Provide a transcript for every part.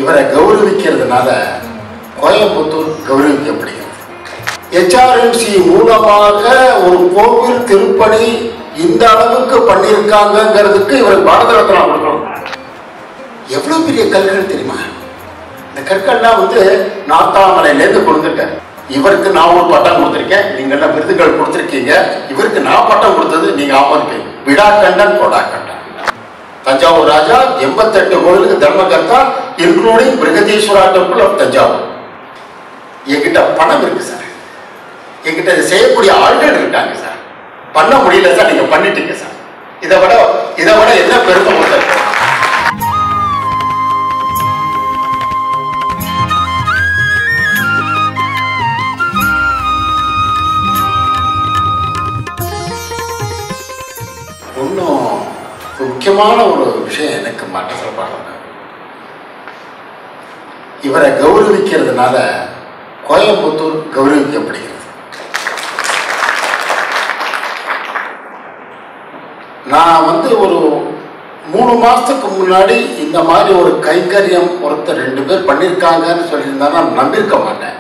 இவரை கௌரவிக்கிறதுனால கோயம்புத்தூர் கௌரவிக்கப்படுகிறது ஹெச்ஆர்என்சி மூலமாக ஒரு கோவில் திருப்பணி இந்த அளவுக்கு பண்ணியிருக்காங்கங்கிறதுக்கு இவருக்கு பாரத ரத்னா கொடுக்கணும் எவ்வளவு பெரிய கற்கள் தெரியுமா இந்த கற்கள்லாம் வந்து நாத்தாமலையிலேருந்து கொடுத்துட்டேன் இவருக்கு நான் ஒரு பட்டம் கொடுத்துருக்கேன் நீங்க எல்லாம் விருதுகள் கொடுத்துருக்கீங்க இவருக்கு நான் பட்டம் கொடுத்தது நீங்க ஆமதிப்பீங்க விடா கண்டன் கொடா கண்டன் தஞ்சாவூர் ராஜா எண்பத்தெட்டு கோவிலுக்கு தர்மகர்த்தா including Brihadeeswara temple of Thanjavur என்கிட்ட பணம் இருக்கு சார் என்கிட்ட இதை செய்யக்கூடிய ஆள்கள் இருக்காங்க சார் பண்ண முடியல சார் நீங்க பண்ணிட்டீங்க சார் இதை விட இதை விட என்ன பெருமை கொடுத்தது இன்னும் முக்கியமான ஒரு விஷயம் எனக்கு மாற்ற சொல்றாங்க இவரை கௌரவிக்கிறதுனால கோயம்புத்தூர் கௌரவிக்கப்படுகிறது நான் வந்து ஒரு மூணு மாசத்துக்கு முன்னாடி இந்த மாதிரி ஒரு கைங்கரியம் ஒருத்தர் ரெண்டு பேர் பண்ணியிருக்காங்கன்னு சொல்லியிருந்தா நான் நம்பியிருக்க மாட்டேன்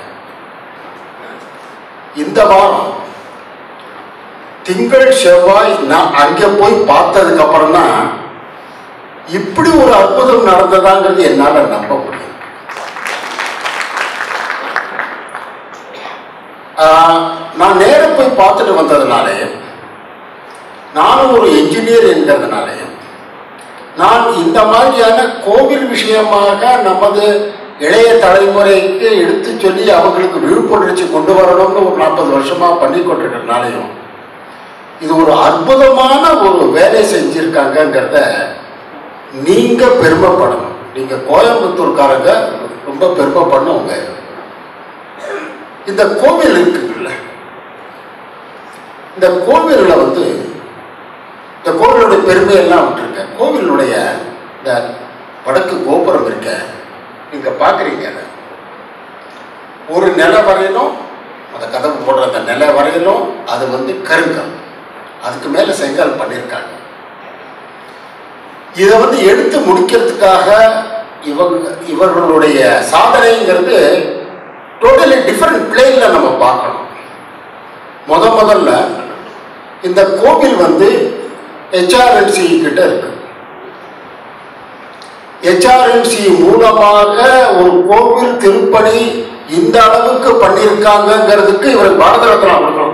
இந்த வாரம் திங்கள் செவ்வாய் நான் அங்கே போய் பார்த்ததுக்கு அப்புறம் தான் இப்படி ஒரு அற்புதம் நடந்ததாங்கிறது என்னால நம்ப முடியும் ஆஹ், நான் நேர போய் பார்த்துட்டு வந்ததுனாலே நானும் ஒரு என்ஜினியர் என்கிறதுனாலே நான் இந்த மாதிரியான கோவில் விஷயமாக நமது இளைய தலைமுறைக்கு எடுத்து சொல்லி அவங்களுக்கு விழிப்புணர்ச்சி கொண்டு வரணும்னு ஒரு நாற்பது வருஷமா பண்ணி கொண்டிருக்கிறதுனாலையும் இது ஒரு அற்புதமான ஒரு வேலை செஞ்சிருக்காங்கங்கிறத நீங்க பெருமைப்படணும் நீங்க கோயம்புத்தூர்காரங்க ரொம்ப பெருமைப்படணுங்க இந்த கோவில் இருக்குல்ல இந்த கோவில்ல வந்து இந்த கோவிலுடைய பெருமையெல்லாம் விட்டுருக்க கோவிலுடைய இந்த வடக்கு கோபுரம் இருக்க நீங்க பாக்குறீங்க அதை. ஒரு நிலை வரையிலும் அந்த கதவு போடுற அந்த நிலை வரையிலும் அது வந்து கருங்கல் அதுக்கு மேல செங்கல் பண்ணியிருக்காங்க இதை வந்து எடுத்து முடிக்கிறதுக்காக இவங்க இவர்களுடைய சாதனைங்கிறது டோட்டலி டிஃப்ரெண்ட் பிளேன்ல நம்ம பார்க்கணும் முத முதல்ல இந்த கோவில் வந்து ஹெச்ஆர்என்சி கிட்ட இருக்கு ஹெச்ஆர்என்சி மூலமாக ஒரு கோவில் திருப்பணி இந்த அளவுக்கு பண்ணியிருக்காங்கங்கிறதுக்கு இவருக்கு பாரத ரத்னா கொடுக்கணும்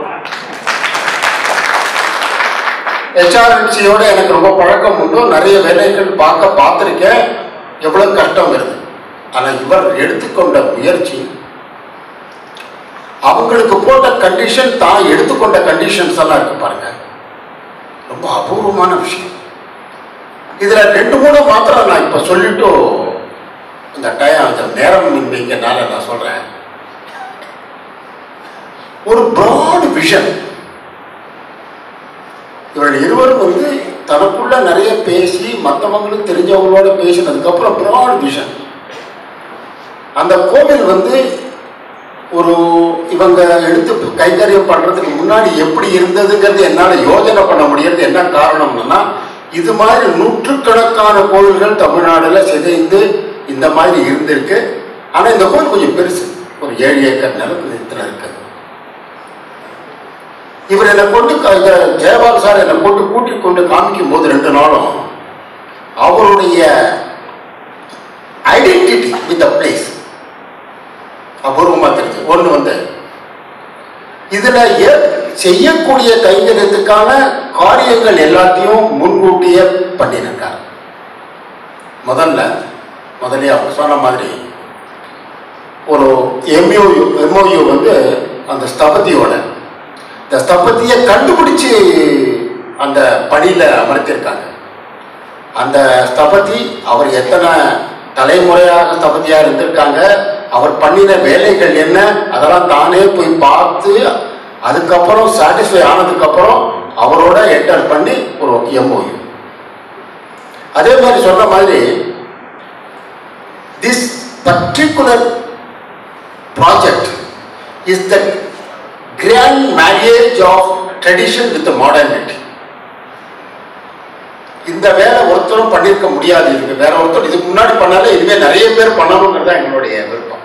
ஹெச்ஆர்என்சியோட எனக்கு ரொம்ப பழக்கம் உண்டு நிறைய வேலைகள் பார்க்க பார்த்துருக்கேன் எவ்வளவு கஷ்டம் வருது ஆனால் இவர் எடுத்துக்கொண்ட முயற்சி அவங்களுக்கு போட்ட கண்டிஷன் தான் எடுத்துக்கொண்ட கண்டிஷன்ஸ் எல்லாம் இருக்கு பாருங்க ரொம்ப அபூர்வமான விஷயம் இதுல ரெண்டு மூணு மாத்திரம் நான் இப்ப சொல்லிட்டு இந்த டைம் அந்த நேரம் இன்மைங்கனால நான் சொல்றேன் ஒரு பிராட் விஷன் இவர்கள் இருவரும் வந்து தனக்குள்ள நிறைய பேசி மற்றவங்களுக்கு தெரிஞ்சவங்களோட பேசினதுக்கு அப்புறம் பிராட் விஷன் அந்த கோவில் வந்து ஒரு இவங்க எடுத்து கைங்கரியம் பண்றதுக்கு முன்னாடி எப்படி இருந்ததுங்கிறது என்னால யோஜனை பண்ண முடியறது என்ன காரணம்னா இது மாதிரி நூற்றுக்கணக்கான கோவில்கள் தமிழ்நாடுல சிதைந்து இந்த மாதிரி இருந்திருக்கு ஆனா இந்த கோவில் கொஞ்சம் பெருசு ஒரு ஏழு ஏக்கர் நிலத்துல இருக்கு இவர் என்னை கொண்டு க- இந்த ஜெயபால் சார் என்னை கொண்டு கூட்டிக் கொண்டு காமிக்கும் போது ரெண்டு நாளும் அவருடைய ஐடென்டிட்டி வித் அ பிளேஸ் அபூர்வமா தெரிஞ்சு ஒண்ணு வந்து இதுல ஏ- செய்யக்கூடிய கைங்கரியத்துக்கான காரியங்கள் எல்லாத்தையும் முன்கூட்டியே பண்ணியிருக்கார் முதல்ல முதல்ல அவங்க சொன்ன மாதிரி ஒரு எம்ஓயு எம்ஓயு வந்து அந்த ஸ்தபதியோட இந்த ஸ்தபதியை கண்டுபிடிச்சு அந்த பணியில அமர்த்தியிருக்காங்க அந்த ஸ்தபதி அவர் எத்தனை தலைமுறையாக ஸ்தபதியா இருந்திருக்காங்க அவர் பண்ணின வேலைகள் என்ன அதெல்லாம் தானே போய் பார்த்து அதுக்கப்புறம் சாட்டிஸ்ஃபை ஆனதுக்கு அப்புறம் அவரோட என்டர் பண்ணி ஒரு எம்ஓயு அதே மாதிரி சொன்ன மாதிரி this particular project is the grand marriage of tradition with modernity இந்த வேலை ஒருத்தரும் பண்ணியிருக்க முடியாது இதுக்கு வேற ஒருத்தர் இதுக்கு முன்னாடி பண்ணாலே இனிமே நிறைய பேர் பண்ணணுங்கிறது தான் எங்களுடைய விருப்பம்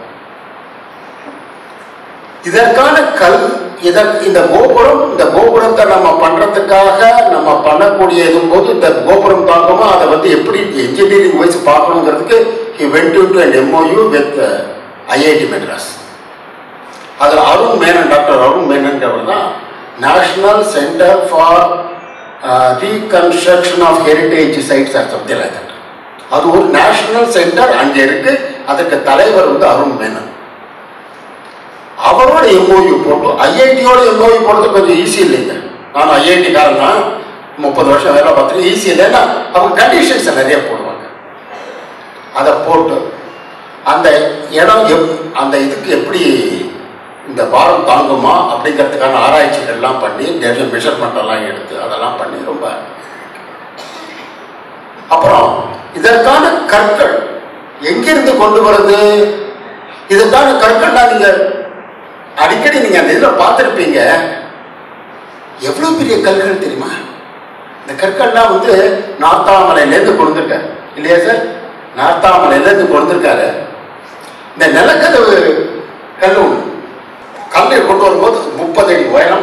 இதற்கான கல் இதற்கு இந்த கோபுரம் இந்த கோபுரத்தை நம்ம பண்றதுக்காக நம்ம பண்ணக்கூடிய இதும் போது இந்த கோபுரம் தாக்கமா அதை வந்து எப்படி இன்ஜினியரிங் வைஸ் பார்க்கணுங்கிறதுக்கு he went to and MOU with IIT Madras அதில் அருண் மேனன் டாக்டர் அருண் மேனன்றவர் தான் national centre for reconstruction of heritage sites or something like that அது ஒரு நேஷனல் சென்டர் அங்கே இருக்கு அதற்கு தலைவர் வந்து அருண் மேனன் அவரோட எம்ஓயு போட்டு ஐஐடியோட எம்ஓயு போடுறது கொஞ்சம் ஈஸி இல்லைங்க நான் ஐஐடி காரன் தான் முப்பது வருஷம் வேலை பார்த்துட்டு ஈஸி இல்லைன்னா அவங்க கண்டிஷன்ஸை நிறைய போடுவாங்க அதை போட்டு அந்த இடம் எப் அந்த இதுக்கு எப்படி இந்த பாரம் தாங்குமா அப்படிங்கிறதுக்கான ஆராய்ச்சிகள்லாம் பண்ணி நிறைய மெஷர்மெண்ட் எல்லாம் எடுத்து அதெல்லாம் பண்ணி ரொம்ப அப்புறம் இதற்கான கற்கள் எங்கிருந்து கொண்டு வருது இதற்கான கற்கள்லாம் நீங்க அடிக்கடி நீங்க அந்த இதில் பார்த்துருப்பீங்க எவ்வளவு பெரிய கற்கள் தெரியுமா இந்த கற்கள்லாம் வந்து நார்த்தாமலையிலேருந்து கொண்டிருக்காரு இல்லையா சார் நார்த்தாமலையிலேருந்து கொண்டிருக்காரு இந்த நிலக்கதவு கல் ஒன்று கல்லை கொண்டு வரும்போது முப்பது அடி உயரம்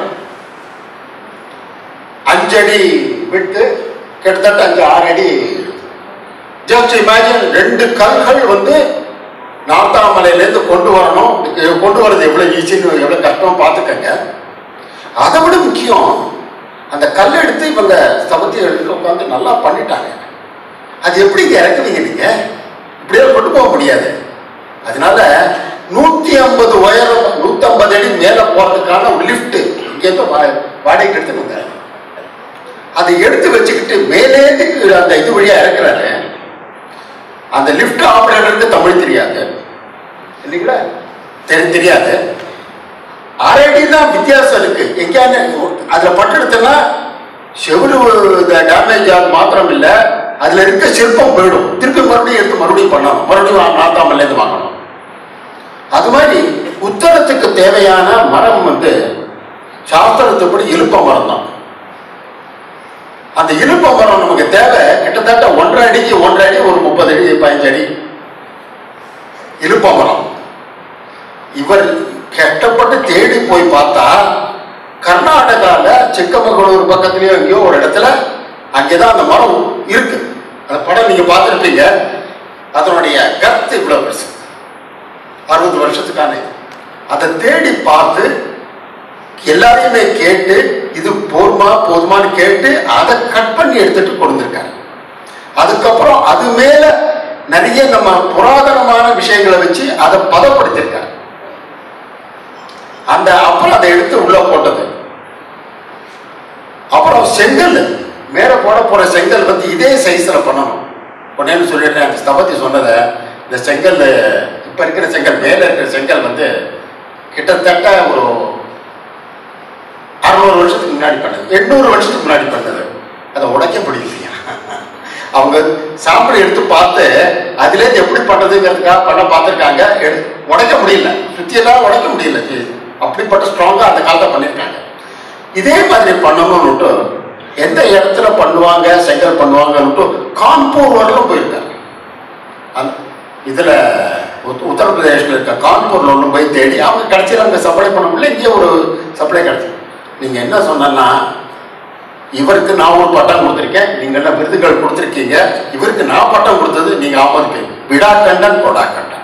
அஞ்சடி விட்டு கிட்டத்தட்ட அஞ்சு ஆறு அடி ஜஸ்ட் இமேஜின் ரெண்டு கல்கள் வந்து நாத்தாமலையிலேருந்து கொண்டு வரணும் இதுக்கு கொண்டு வர்றது எவ்வளோ ஈஸின்னு எவ்வளோ கஷ்டம் பார்த்துக்கங்க அதை விட முக்கியம் அந்த கல்லை எடுத்து இவங்க சபத்தி எடுத்து உட்காந்து நல்லா பண்ணிட்டாங்க அது எப்படிங்க இறக்குவீங்க நீங்க இப்படியே கொண்டு போக முடியாது அதனால நூத்தி ஐம்பது உயரம் நூத்தி ஐம்பது அடி மேல போறதுக்கான ஒரு லிஃப்ட் இங்கேருந்து வா- வாடகைக்கு எடுத்துட்டு வந்தாரு அதை எடுத்து வச்சுக்கிட்டு மேலேந்து அந்த இது வழியா இறக்குறாரு அந்த லிஃப்ட் ஆபரேட்டருக்கு தமிழ் தெரியாது இல்லைங்களா தெரி தெரியாது அரடி தான் வித்தியாசம் இருக்கு எங்கேயாவது அதுல பட்டெடுத்தனா செவிடு டேமேஜ் ஆக மாத்திரம் இல்ல அதுல இருக்க சிற்பம் போயிடும் திருப்பி மறுபடியும் எடுத்து மறுபடியும் பண்ணணும் மறுபடியும் நாத்தாமல்ல இருந்து வாங்கணும் அது மாதிரி உத்தரத்துக்கு தேவையான மரம் வந்து சாஸ்திரத்துப்படி இழுப்ப மரம் தான் அந்த இழுப்ப மரம் நமக்கு தேவை கிட்டத்தட்ட ஒன்றரை அடிக்கு ஒன்றரை அடி ஒரு முப்பது அடி பதினஞ்சு அடி இழுப்ப மரம் இவர் கஷ்டப்பட்டு தேடி போய் பார்த்தா கர்நாடகால சிக்கமங்களூர் பக்கத்துலயோ எங்கேயோ ஒரு இடத்துல அங்கேதான் அந்த மரம் இருக்கு அந்த படம் நீங்க பார்த்துருப்பீங்க அதனுடைய கருத்து இவ்வளவு பெருசு அறுபது வருஷத்துக்கான இது. அதை தேடி பார்த்து எல்லாரையுமே கேட்டு இது போதுமா போதுமான்னு கேட்டு அதை கட் பண்ணி எடுத்துட்டு கொண்டிருக்காரு அதுக்கப்புறம் அது மேல நிறைய நம்ம புராதனமான விஷயங்களை வச்சு அதை பதப்படுத்திருக்காரு அந்த அப்புறம் அதை எடுத்து உள்ள போட்டது அப்புறம் செங்கல் மேல போட போற செங்கல் வந்து இதே சைஸ்ல பண்ணணும் உடனே சொல்லிடுறேன் அந்த ஸ்தபதி சொன்னதை இந்த செங்கல் இப்ப இருக்கிற செங்கல் மேல இருக்கிற செங்கல் வந்து கிட்டத்தட்ட ஒரு அறுநூறு வருஷத்துக்கு முன்னாடி பண்ணது எண்ணூறு வருஷத்துக்கு முன்னாடி பண்ணது அதை உடைக்க முடியலையா அவங்க சாம்பிள் எடுத்து பார்த்து அதுலேருந்து எப்படி பண்றதுங்கிறதுக்காக பண்ண பார்த்துருக்காங்க எடு உடைக்க முடியல சுத்தியெல்லாம் உடைக்க முடியல இது அப்படிப்பட்ட ஸ்ட்ராங்கா அந்த காலத்தை பண்ணியிருக்காங்க இதே மாதிரி பண்ணணும்னுட்டு எந்த இடத்துல பண்ணுவாங்க செங்கல் பண்ணுவாங்கன்னுட்டு கான்பூர் வரலும் போயிருக்காரு அந்த இதுல உத்- உத்தரப்பிரதேஷ்ல இருக்க கான்பூர்ல ஒன்று போய் தேடி அவங்க கடைசியில் அங்கே சப்ளை பண்ண முடியல இங்கே ஒரு சப்ளை கிடைச்சு நீங்க என்ன சொன்னா இவருக்கு நான் ஒரு பட்டம் கொடுத்துருக்கேன் நீங்க எல்லாம் விருதுகள் கொடுத்துருக்கீங்க இவருக்கு நான் பட்டம் கொடுத்தது நீங்க ஆமதிப்பீங்க விடா கண்டன் கொடா கண்டன்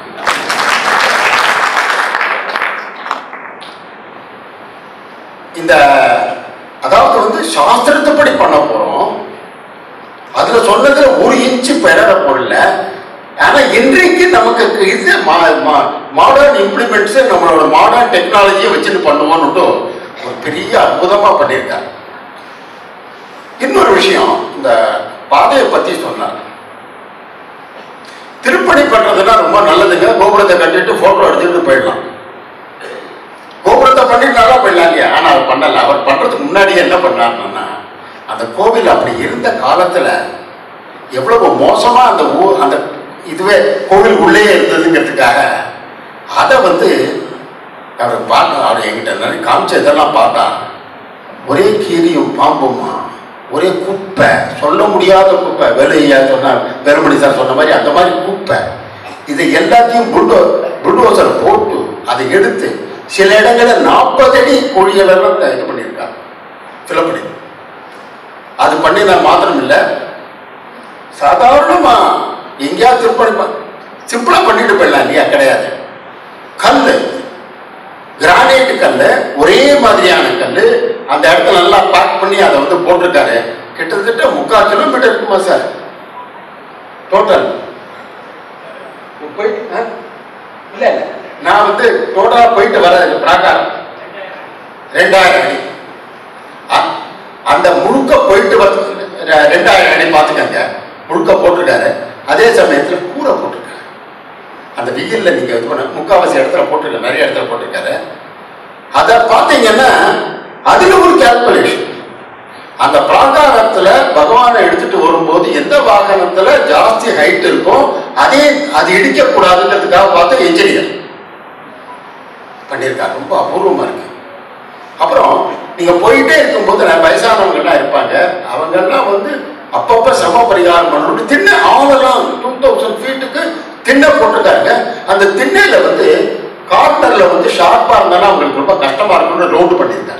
இந்த அதாவது வந்து சாஸ்திரத்தைப்படி பண்ண போறோம் அதுல சொன்னதுல ஒரு இன்ச்சு பெறற பொருள்ல ஆனா இன்றைக்கு நமக்கு இது மாடர்ன் இம்ப்ளிமெண்ட்ஸ் நம்மளோட மாடர்ன் டெக்னாலஜியை வச்சுட்டு பண்ணுவோம்னுட்டு ஒரு பெரிய அற்புதமா பண்ணியிருக்காரு இன்னொரு விஷயம் இந்த பாதையை பத்தி சொன்னார் திருப்பணி பண்றதுன்னா ரொம்ப நல்லதுங்க கோபுரத்தை கட்டிட்டு போட்டோ எடுத்துட்டு போயிடலாம் கோபுரத்தை பண்ணிட்டு நல்லா போயிடலாம் இல்லையா ஆனா அவர் பண்ணல அவர் பண்றதுக்கு முன்னாடியே என்ன பண்ணாருன்னா அந்த கோவில் அப்படி இருந்த காலத்துல எவ்வளவு மோசமா அந்த ஊர் அந்த இதுவே கோவில் உள்ளே இருந்ததுங்கிறதுக்காக அதை வந்து அவர் பார்க்க அவர் என்கிட்ட நிறைய காமிச்ச இதெல்லாம் பார்த்தா ஒரே கீரியும் பாம்புமா ஒரே குப்பை சொல்ல முடியாத குப்பை வேலையா சொன்னார் வேலுமணி சார் சொன்ன மாதிரி அந்த மாதிரி குப்பை இது எல்லாத்தையும் புல்டோ புல்டோசர் போட்டு அதை எடுத்து சில இடங்களில் நாற்பது அடி குழிகளெல்லாம் இது பண்ணியிருக்காங்க ஃபில் பண்ணி அது பண்ணினா மாத்திரம் இல்லை சாதாரணமா எங்கேயாவது திருப்பணி சிம்பிளா பண்ணிட்டு போயிடலாம் இல்லையா கிடையாது கல் கிரானைட் கல் ஒரே மாதிரியான கல் அந்த இடத்துல நல்லா பேக் பண்ணி அதை வந்து போட்டிருக்காரு கிட்டத்தட்ட முக்கால் கிலோமீட்டர் இருக்குமா சார் டோட்டல் போயிட்டு ஆ? இல்ல இல்ல நான் வந்து டோட்டலா போயிட்டு வர்றது பிராகாரம் ரெண்டாயிரம் அடி அ- அந்த முழுக்க போயிட்டு வந்து ரெ- ரெண்டாயிரம் அடி பார்த்துக்கங்க முழுக்க போட்டிருக்காரு அதே சமயத்துல கூரை போட்டிருக்காரு அந்த வெயில்ல நீங்க இது பண்ண முக்காவாசி இடத்துல போட்டிருக்காரு நிறைய இடத்துல போட்டிருக்காரு அதை பார்த்தீங்கன்னா அதுல ஒரு கால்குலேஷன் அந்த பிராகாரத்துல பகவானை எடுத்துட்டு வரும்போது எந்த வாகனத்துல ஜாஸ்தி ஹைட் இருக்கும் அதே அது இடிக்க கூடாதுன்றதுக்காக பார்த்து என்ஜினியர் பண்ணியிருக்காரு ரொம்ப அபூர்வமா இருக்கு அப்புறம் நீங்க போயிட்டே இருக்கும்போது நான் வயசானவங்க எல்லாம் இருப்பாங்க அவங்க எல்லாம் வந்து அப்பப்ப சம பரிகாரம் பண்ணணும் திண்ண ஆவெல்லாம் டூ தௌசண்ட் ஃபீட்டுக்கு திண்ணை போட்டிருக்காங்க அந்த திண்ணையில வந்து கார்னர்ல வந்து ஷார்ப்பா இருந்தாலும் அவங்களுக்கு ரொம்ப கஷ்டமா இருக்கும்னு ரோடு பண்ணியிருக்காங்க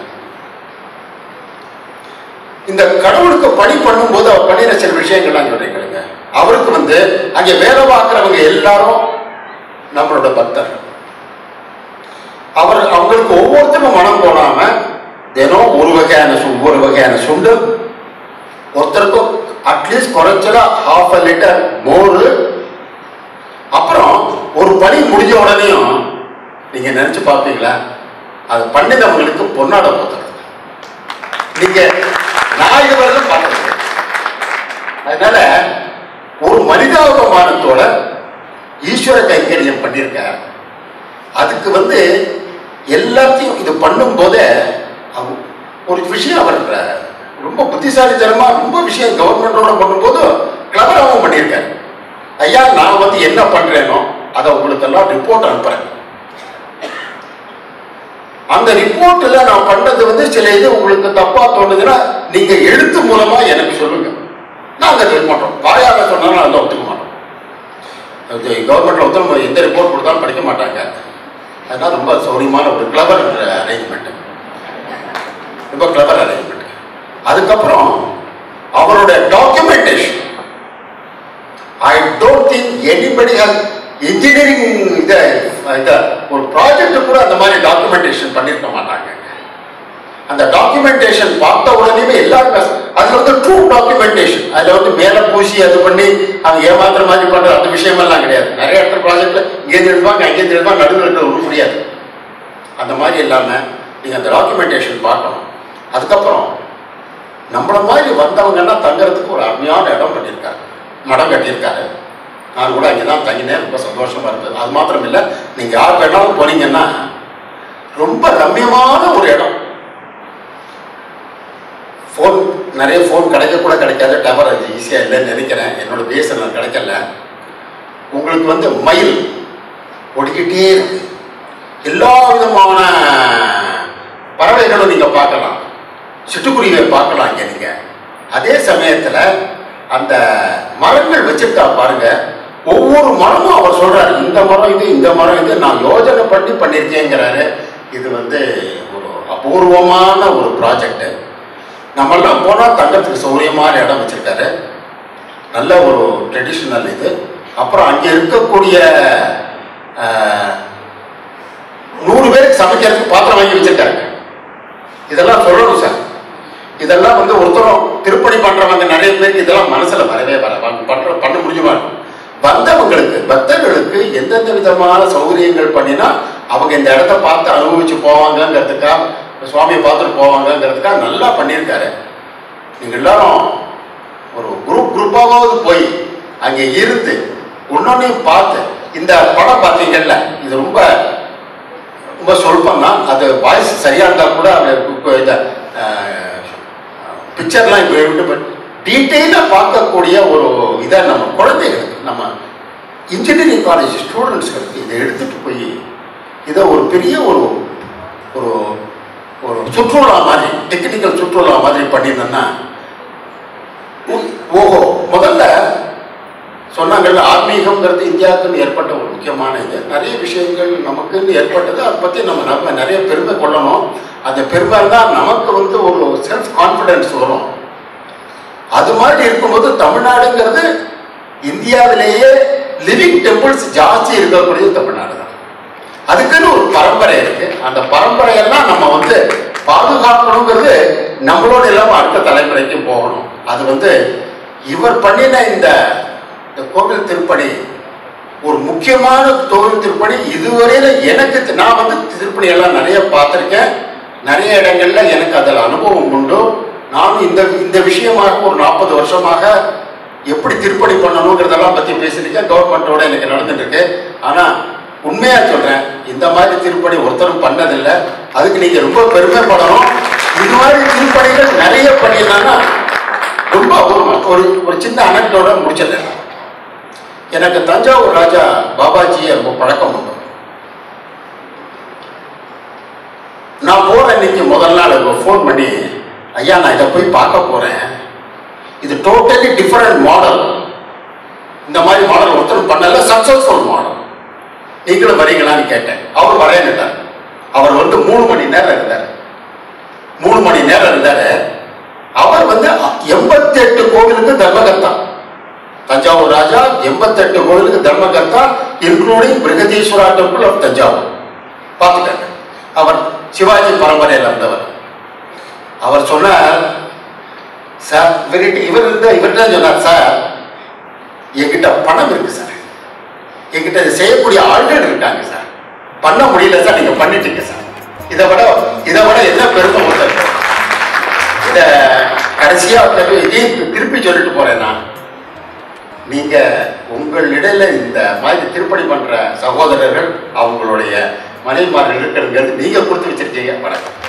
இந்த கடவுளுக்கு பணி பண்ணும்போது அவர் பண்ணின சில விஷயங்கள்லாம் சொல்றீங்க அவருக்கு வந்து அங்கே வேலை பார்க்குறவங்க எல்லாரும் நம்மளோட பக்தர் அவர் அவங்களுக்கு ஒவ்வொருத்தரும் மனம் போடாம தினம் ஒரு வகையான சு ஒரு வகையான சுண்டு ஒருத்தருக்கும் அட்லீஸ்ட் குறைச்சலா ஹாஃப் அ லிட்டர் மோர் அப்புறம் ஒரு பணி முடிஞ்ச உடனேயும் நீங்க நினைச்சு பார்ப்பீங்களா அது பண்ணினவங்களுக்கு பொன்னாட போத்துறது நீங்க நான் இதுவரையிலும் பார்த்தது அதனால ஒரு மனிதாபிமானத்தோட ஈஸ்வர கைங்கரியம் பண்ணியிருக்கார் அதுக்கு வந்து எல்லாத்தையும் இது பண்ணும் போதே அவ- ஒரு விஷயம் அவர் ரொம்ப புத்திசாலித்தனமா ரொம்ப விஷயம் கவர்மெண்டோட பண்ணும்போது கிளவராகவும் பண்ணியிருக்காரு ஐயா நான் வந்து என்ன பண்றேனோ அதை உங்களுக்கு எல்லாம் ரிப்போர்ட் அனுப்புறேன் அந்த ரிப்போர்ட்ல நான் பண்ணது வந்து சில இது உங்களுக்கு தப்பா தோணுதுன்னா நீங்க எழுத்து மூலமா எனக்கு சொல்லுங்க நாங்க அதை இது பண்றோம் வாயால சொன்னாலும் அதெல்லாம் ஒத்துக்க மாட்டோம் கவர்மெண்ட்ல ஒருத்தர் எந்த ரிப்போர்ட் கொடுத்தாலும் படிக்க மாட்டாங்க அதனால ரொம்ப சௌரியமான ஒரு கிளவர் அரேஞ்ச்மெண்ட் ரொம்ப கிளவர் அரேஞ்ச்மெண்ட் அதுக்கப்புறம் அவரோட documentation I don't think anybody has engineering இதை இதை ஒரு ப்ராஜெக்ட் கூட அந்த மாதிரி டாக்குமெண்டேஷன் பண்ணியிருக்க மாட்டாங்க அந்த டாக்குமெண்டேஷன் பார்த்த உடனே எல்லாரும் பேச- அதுல வந்து ட்ரூ டாக்குமெண்டேஷன் அதுல வந்து மேல பூசி அது பண்ணி அவங்க ஏமாத்துற மாதிரி பண்ற அந்த விஷயமெல்லாம் கிடையாது நிறைய இடத்துல ப்ராஜெக்ட்ல இங்கேருந்து எழுதுவாங்க அங்கேருந்து எழுதுவாங்க நடுவில் இருக்கிற ஒன்றும் முடியாது அந்த மாதிரி இல்லாம நீங்க அந்த டாக்குமெண்டேஷன் பார்க்கணும் அதுக்கப்புறம் நம்மள மாதிரி வந்தவங்கன்னா தங்கறதுக்கு ஒரு அருமையான இடம் கட்டியிருக்காரு மடம் கட்டியிருக்காரு நான் கூட அங்கே தான் தங்கினேன் ரொம்ப சந்தோஷமா இருந்தது அது மாத்திரம் இல்லை நீங்க யார் வேணாலும் போனீங்கன்னா ரொம்ப ரம்யமான ஒரு இடம் ஃபோன் நிறைய ஃபோன் கிடைக்க கூட கிடைக்காது டவர் அது ஈஸியாக இல்லைன்னு நினைக்கிறேன் என்னோட பிஎஸ்என்எல் கிடைக்கல உங்களுக்கு வந்து மயில் ஓடிக்கிட்டே இருக்கு எல்லா விதமான பறவைகளும் நீங்க பார்க்கலாம் சிட்டுக்குருவியை பார்க்கலாம் இங்க நீங்க அதே சமயத்துல அந்த மரங்கள் வச்சிருக்கா பாருங்க ஒவ்வொரு மரமும் அவர் சொல்றாரு இந்த மரம் இது இந்த மரம் இது நான் யோஜனை பண்ணி பண்ணியிருக்கேங்கிறாரு இது வந்து ஒரு அபூர்வமான ஒரு ப்ராஜெக்ட் நம்மெல்லாம் போனால் தங்கத்துக்கு சௌரியமான இடம் வச்சிருக்காரு நல்ல ஒரு ட்ரெடிஷ்னல் இது அப்புறம் அங்கே இருக்கக்கூடிய ஆஹ், நூறு பேருக்கு சமைக்கிறதுக்கு பாத்திரம் வாங்கி வச்சிருக்காங்க இதெல்லாம் சொல்லணும் சார் இதெல்லாம் வந்து ஒருத்தரும் திருப்பணி பண்றவங்க நிறைய பேருக்கு இதெல்லாம் மனசுல வரவே வர அவங்க பண்ற பண்ண முடியுமா இருக்கும். வந்தவங்களுக்கு பக்தர்களுக்கு எந்தெந்த விதமான சௌகரியங்கள் பண்ணினா அவங்க இந்த இடத்த பார்த்து அனுபவிச்சு போவாங்கங்கிறதுக்காக சுவாமியை பார்த்துட்டு போவாங்கங்கிறதுக்காக நல்லா பண்ணியிருக்காரு நீங்க எல்லாரும் ஒரு குரூப் குரூப்பாவது போய் அங்கே இருந்து ஒன்னொன்னையும் பார்த்து இந்த படம் பார்த்தீங்கல்ல இது ரொம்ப ரொம்ப சொல்பம் தான் அது வாய்ஸ் சரியா இருந்தா கூட அது கு- இந்த பிக்சர்லாம் இப்போ விட்டு டீட்டெயிலாக பார்க்கக்கூடிய ஒரு இதை நம்ம குழந்தைகளுக்கு நம்ம இன்ஜினியரிங் காலேஜ் ஸ்டூடெண்ட்ஸ்களுக்கு இதை எடுத்துட்டு போய் இதை ஒரு பெரிய ஒரு ஒரு ஒரு சுற்றுலா மாதிரி டெக்னிக்கல் சுற்றுலா மாதிரி பண்ணியிருந்தோம்னா ஓ- ஓஹோ முதல்ல சொன்னாங்கல்ல ஆன்மீகம்ங்கிறது இந்தியாவுக்குன்னு ஏற்பட்ட ஒரு முக்கியமான இது நிறைய விஷயங்கள் நமக்குன்னு ஏற்பட்டது அதை பற்றி நம்ம நம்ம நிறைய பெருமை கொள்ளணும் அந்த பெருமை தான் நமக்கு வந்து ஒரு செல்ஃப் கான்ஃபிடென்ஸ் வரும் அது மாதிரி இருக்கும்போது தமிழ்நாடுங்கிறது இந்தியாவிலேயே லிவிங் டெம்பிள்ஸ் ஜாஸ்தி இருக்கக்கூடியது தமிழ்நாடு தான் அதுக்குன்னு ஒரு பரம்பரை இருக்கு அந்த பரம்பரையெல்லாம் நம்ம வந்து பாதுகாக்கணுங்கிறது நம்மளோட இல்லாம அடுத்த தலைமுறைக்கும் போகணும் அது வந்து இவர் பண்ணின இந்த இந்த கோவில் திருப்பணி ஒரு முக்கியமான கோவில் திருப்பணி இதுவரையில எனக்கு தெ- நான் வந்து திருப்பணி எல்லாம் நிறைய பார்த்துருக்கேன் நிறைய இடங்கள்ல எனக்கு அதில் அனுபவம் உண்டு நானும் இந்த இந்த விஷயமாக ஒரு நாற்பது வருஷமாக எப்படி திருப்பணி பண்ணணுங்கிறதெல்லாம் பத்தி பேசியிருக்கேன் கவர்மெண்ட்டோட எனக்கு நடந்துட்டு இருக்கு ஆனா உண்மையா சொல்றேன் இந்த மாதிரி திருப்பணி ஒருத்தரும் பண்ணதில்லை அதுக்கு நீங்க ரொம்ப பெருமைப்படணும் இது மாதிரி திருப்பணிகள் நிறைய பண்ணியிருந்தாங்கன்னா ரொம்ப அபூர்வமா ஒரு ஒரு சின்ன அனக்டோட முடிச்சிடுறேன் எனக்கு தஞ்சாவூர் ராஜா பாபாஜியை ரொம்ப பழக்கம் உண்டு நான் போற அன்னைக்கு முதல் நாள் ஃபோன் பண்ணி ஐயா நான் இதை போய் பார்க்க போறேன் இது டோட்டலி டிஃபரெண்ட் மாடல் இந்த மாதிரி மாடல் ஒருத்தர் பண்ணல சக்சஸ்ஃபுல் மாடல் நீங்களும் வரீங்களான்னு கேட்டேன் அவர் வரேன்னுட்டார் அவர் வந்து மூணு மணி நேரம் இருந்தார் மூணு மணி நேரம் இருந்தாரு அவர் வந்து எண்பத்தி எட்டு கோவிலுக்கு தர்மகர்த்தா தஞ்சாவூர் ராஜா எண்பத்தெட்டு கோவிலுக்கு தர்மகர்த்தா including Brihadeeswara temple of Thanjavur பார்த்துக்கங்க அவர் சிவாஜி பரம்பரையில் இருந்தவர் அவர் சொன்னார் சார் இவர்கிட்ட இவர் இருந்த இவர்கிட்ட சொன்னார் சார் என்கிட்ட பணம் இருக்கு சார் என்கிட்ட இதை செய்யக்கூடிய ஆள்கள் இருக்காங்க சார் பண்ண முடியல சார் நீங்க பண்ணிட்டீங்க சார் இதை விட இதை விட என்ன பெருமை உங்களுக்கு இத கடைசியா திருப்பி இதையும் திருப்பி சொல்லிட்டு போறேன் நான் நீங்க உங்கள் இடையில இந்த மாதிரி திருப்பணி பண்ற சகோதரர்கள் அவங்களுடைய மனைவிமார்கள் இருக்கிறதுங்கிறது நீங்க கொடுத்து வச்சிருக்கீங்க வணக்கம்